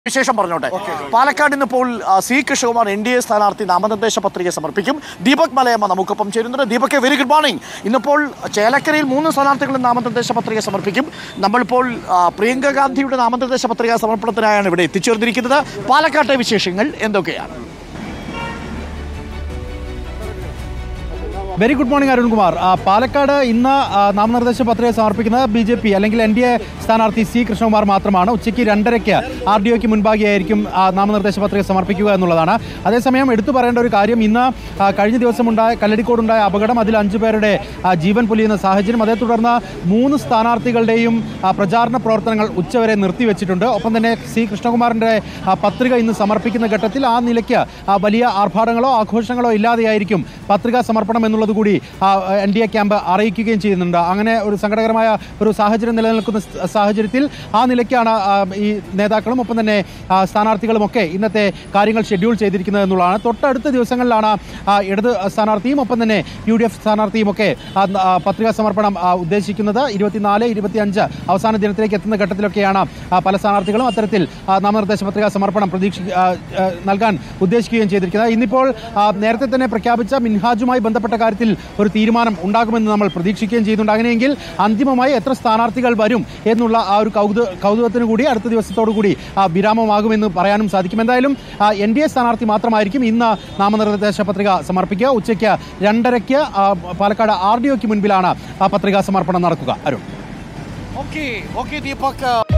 വിശേഷം പറഞ്ഞോട്ടെ പാലക്കാട് ഇന്നിപ്പോൾ ആ, C Krishnakumar N D A സ്ഥാനാർത്ഥി നാമനിർദ്ദേശ പത്രിക സമർപ്പിക്കും ദീപക് മലയമ്മ നമുക്കൊപ്പം ചേരുന്നുണ്ട് ദീപക് വെരി ഗുഡ് മോർണിംഗ് ഇന്നിപ്പോൾ ചേലക്കരയിൽ മൂന്ന് സ്ഥാനാർത്ഥികളും നാമനിർദ്ദേശ പത്രിക സമർപ്പിക്കും നമ്മളിപ്പോൾ ആ, പ്രിയങ്ക ഗാന്ധിയുടെ നാമനിർദ്ദേശ പത്രിക സമർപ്പണത്തിനായാണ് ഇവിടെ എത്തിച്ചേർന്നിരിക്കുന്നത് പാലക്കാട്ടെ വിശേഷങ്ങൾ എന്തൊക്കെയാണ് വെരി ഗുഡ് മോർണിംഗ് അരുൺകുമാർ ആ, പാലക്കാട് ഇന്ന് ആ, നാമനിർദ്ദേശ പത്രിക സമർപ്പിക്കുന്നത് ബി ജെ പി അല്ലെങ്കിൽ എൻ ഡി എ സ്ഥാനാർത്ഥി സി കൃഷ്ണകുമാർ മാത്രമാണ് ഉച്ചയ്ക്ക് രണ്ടരയ്ക്ക് ആർ ഡി ഒക്ക് മുൻപാകെയായിരിക്കും ആ, നാമനിർദ്ദേശ പത്രിക സമർപ്പിക്കുക എന്നുള്ളതാണ് അതേസമയം എടുത്തു പറയേണ്ട ഒരു കാര്യം ഇന്ന് ആ, കഴിഞ്ഞ ദിവസമുണ്ടായ കല്ലടിക്കോടുണ്ടായ അപകടം അതിൽ അഞ്ചു പേരുടെ ആ, ജീവൻ പൊലിയുന്ന സാഹചര്യം അതേ തുടർന്ന് മൂന്ന് സ്ഥാനാർത്ഥികളുടെയും ആ, പ്രചാരണ പ്രവർത്തനങ്ങൾ ഉച്ചവരെ നിർത്തിവെച്ചിട്ടുണ്ട് ഒപ്പം തന്നെ സി കൃഷ്ണകുമാറിൻ്റെ ആ, പത്രിക ഇന്ന് സമർപ്പിക്കുന്ന ഘട്ടത്തിൽ ആ നിലയ്ക്ക് ആ, വലിയ ആർഭാടങ്ങളോ ആഘോഷങ്ങളോ ഇല്ലാതെയായിരിക്കും പത്രികാ സമർപ്പണം എന്നുള്ളത് കൂടി എൻ ഡി എ ക്യാമ്പ് അറിയിക്കുകയും ചെയ്യുന്നുണ്ട് അങ്ങനെ ഒരു സങ്കടകരമായ ഒരു സാഹചര്യം നിലനിൽക്കുന്ന സ് സാഹചര്യത്തിൽ ആ നിലയ്ക്കാണ് ആ, ഈ നേതാക്കളും ഒപ്പം തന്നെ ആ, സ്ഥാനാർത്ഥികളും ഒക്കെ ഇന്നത്തെ കാര്യങ്ങൾ ഷെഡ്യൂൾ ചെയ്തിരിക്കുന്നത് എന്നുള്ളതാണ് തൊട്ടടുത്ത ദിവസങ്ങളിലാണ് ആ, ഇടത് സ്ഥാനാർത്ഥിയും ഒപ്പം തന്നെ യു ഡി എഫ് സ്ഥാനാർത്ഥിയും ഒക്കെ ആ, ആ, പത്രികാ സമർപ്പണം ആ, ഉദ്ദേശിക്കുന്നത് ഇരുപത്തിനാല് ഇരുപത്തിയഞ്ച് അവസാന ദിനത്തിലേക്ക് എത്തുന്ന ഘട്ടത്തിലൊക്കെയാണ് ആ, പല സ്ഥാനാർത്ഥികളും അത്തരത്തിൽ ആ, നാമനിർദ്ദേശ പത്രികാ സമർപ്പണം പ്രതീക്ഷ ആ, ആ, നൽകാൻ ഉദ്ദേശിക്കുകയും ചെയ്തിരിക്കുന്നത് ഇന്നിപ്പോൾ ആ, നേരത്തെ തന്നെ പ്രഖ്യാപിച്ച മിൻഹാജുമായി ബന്ധപ്പെട്ട കാര്യത്തിൽ ഒരു തീരുമാനം ഉണ്ടാകുമെന്ന് നമ്മൾ പ്രതീക്ഷിക്കുകയും ചെയ്യുന്നുണ്ട് അങ്ങനെയെങ്കിൽ അന്തിമമായി എത്ര സ്ഥാനാർത്ഥികൾ വരും എന്നുള്ള ആ ഒരു കൗതു കൗതുകത്തിന് കൂടി അടുത്ത ദിവസത്തോടു കൂടി ആ, വിരാമമാകുമെന്ന് പറയാനും സാധിക്കും എന്തായാലും എൻ ഡി എ സ്ഥാനാർത്ഥി മാത്രമായിരിക്കും ഇന്ന് നാമനിർദ്ദേശ പത്രിക സമർപ്പിക്കുക ഉച്ചയ്ക്ക് രണ്ടരയ്ക്ക് ആ, പാലക്കാട് ആർ ഡി ഒക്ക് മുൻപിലാണ് ആ പത്രികാ സമർപ്പണം നടക്കുക അരുൺ ഓക്കെ ഓക്കെ ദീപക്